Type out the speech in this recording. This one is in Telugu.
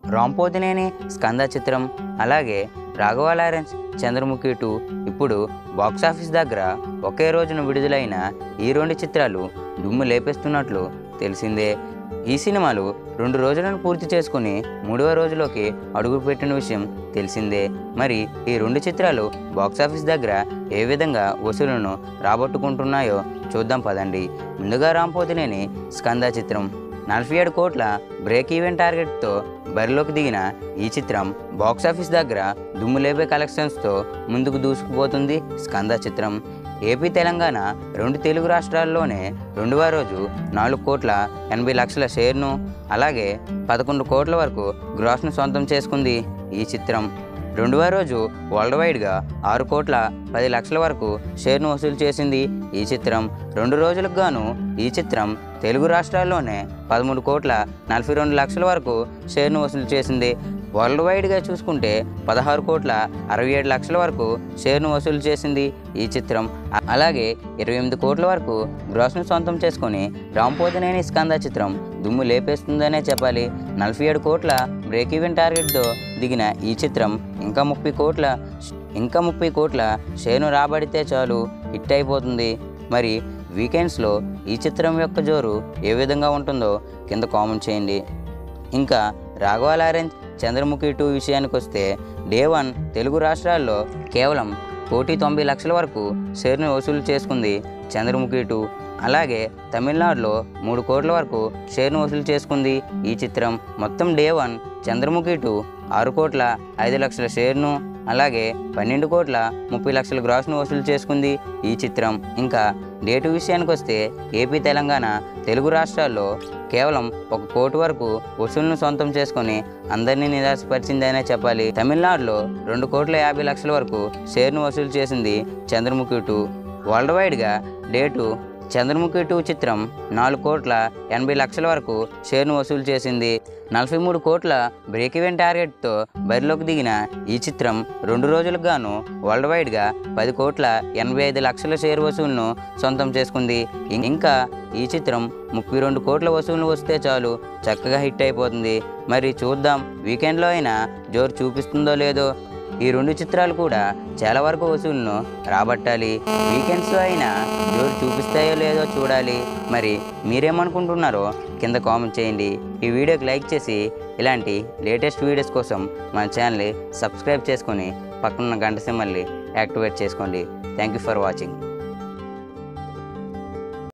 రాంపోతినేని స్కంద చిత్రం అలాగే రాఘవ లారెన్స్ చంద్రముఖి టూ ఇప్పుడు బాక్సాఫీస్ దగ్గర ఒకే రోజున విడుదలైన ఈ రెండు చిత్రాలు దుమ్ము లేపేస్తున్నట్లు తెలిసిందే ఈ సినిమాలు రెండు రోజులను పూర్తి చేసుకుని మూడవ రోజులోకి అడుగుపెట్టిన విషయం తెలిసిందే మరి ఈ రెండు చిత్రాలు బాక్సాఫీస్ దగ్గర ఏ విధంగా వసూలును రాబట్టుకుంటున్నాయో చూద్దాం పదండి ముందుగా రాంపోతినేని స్కంద చిత్రం నలభై ఏడు కోట్ల బ్రేక్ ఈవెన్ టార్గెట్తో బరిలోకి దిగిన ఈ చిత్రం బాక్సాఫీస్ దగ్గర దుమ్ము లేపే కలెక్షన్స్తో ముందుకు దూసుకుపోతుంది స్కంద చిత్రం ఏపీ తెలంగాణ రెండు తెలుగు రాష్ట్రాల్లోనే రెండవ రోజు నాలుగు కోట్ల ఎనభై లక్షల షేర్ను అలాగే పదకొండు కోట్ల వరకు గ్రాస్ను సొంతం చేసుకుంది ఈ చిత్రం రెండవ రోజు వరల్డ్ వైడ్గా ఆరు కోట్ల పది లక్షల వరకు షేర్ను వసూలు చేసింది ఈ చిత్రం రెండు రోజులకు గాను ఈ చిత్రం తెలుగు రాష్ట్రాల్లోనే పదమూడు కోట్ల నలభై రెండు లక్షల వరకు షేర్ను వసూలు చేసింది వరల్డ్ వైడ్గా చూసుకుంటే పదహారు కోట్ల అరవై ఏడు లక్షల వరకు షేర్ను వసూలు చేసింది ఈ చిత్రం అ- అలాగే ఇరవై ఎనిమిది కోట్ల వరకు గ్రాస్ను సొంతం చేసుకొని రాంపోతనేని స్కంద చిత్రం దుమ్ము లేపేస్తుందనే చెప్పాలి నలభై ఏడు కోట్ల బ్రేక్ ఈవెన్ టార్గెట్తో దిగిన ఈ చిత్రం ఇంకా ముప్పై కోట్ల ఇంకా ముప్పై కోట్ల షేర్ను రాబడితే చాలు హిట్ అయిపోతుంది మరి వీకెండ్స్లో ఈ చిత్రం యొక్క జోరు ఏ విధంగా ఉంటుందో కింద కామెంట్ చేయండి ఇంకా రాఘవ లారెన్స్ చంద్రముఖి టూ విషయానికి వస్తే డే వన్ తెలుగు రాష్ట్రాల్లో కేవలం కోటి తొంభై లక్షల వరకు షేర్ను వసూలు చేసుకుంది చంద్రముఖి టూ అలాగే తమిళనాడులో మూడు కోట్ల వరకు షేర్ను వసూలు చేసుకుంది ఈ చిత్రం మొత్తం డే వన్ చంద్రముఖి టూ ఆరు కోట్ల ఐదు లక్షల షేర్ను అలాగే పన్నెండు కోట్ల ముప్పై లక్షల గ్రాస్ను వసూలు చేసుకుంది ఈ చిత్రం ఇంకా డేటు విషయానికి వస్తే ఏపీ తెలంగాణ తెలుగు రాష్ట్రాల్లో కేవలం ఒక కోటి వరకు వసూలును సొంతం చేసుకొని అందరినీ నిరాశపరిచిందనే చెప్పాలి తమిళనాడులో రెండు కోట్ల యాభై లక్షల వరకు షేర్ను వసూలు చేసింది చంద్రముఖి టూ వరల్డ్ వైడ్గా డేటు చంద్రముఖి టూ చిత్రం నాలుగు కోట్ల ఎనభై లక్షల వరకు షేర్ను వసూలు చేసింది నలభై మూడు కోట్ల బ్రేక్ ఈవెన్ టార్గెట్తో బరిలోకి దిగిన ఈ చిత్రం రెండు రోజులకు గాను వరల్డ్ వైడ్గా పది కోట్ల ఎనభై ఐదు లక్షల షేర్ వసూలును సొంతం చేసుకుంది ఇం- ఇంకా ఈ చిత్రం ముప్పై రెండు కోట్ల వసూలు వస్తే చాలు చక్కగా హిట్ అయిపోతుంది మరి చూద్దాం వీకెండ్లో అయినా జోరు చూపిస్తుందో లేదో ఈ రెండు చిత్రాలు కూడా చాలా వరకు వసూలును రాబట్టాలి వీకెండ్స్లో అయినా జోరు చూపిస్తాయో లేదో చూడాలి మరి మీరేమనుకుంటున్నారో కింద కామెంట్ చేయండి ఈ వీడియోకి లైక్ చేసి ఇలాంటి లేటెస్ట్ వీడియోస్ కోసం మన ఛానల్ని సబ్స్క్రైబ్ చేసుకొని పక్కనున్న గంట సింబల్ని యాక్టివేట్ చేసుకోండి థ్యాంక్ యూ ఫర్ వాచింగ్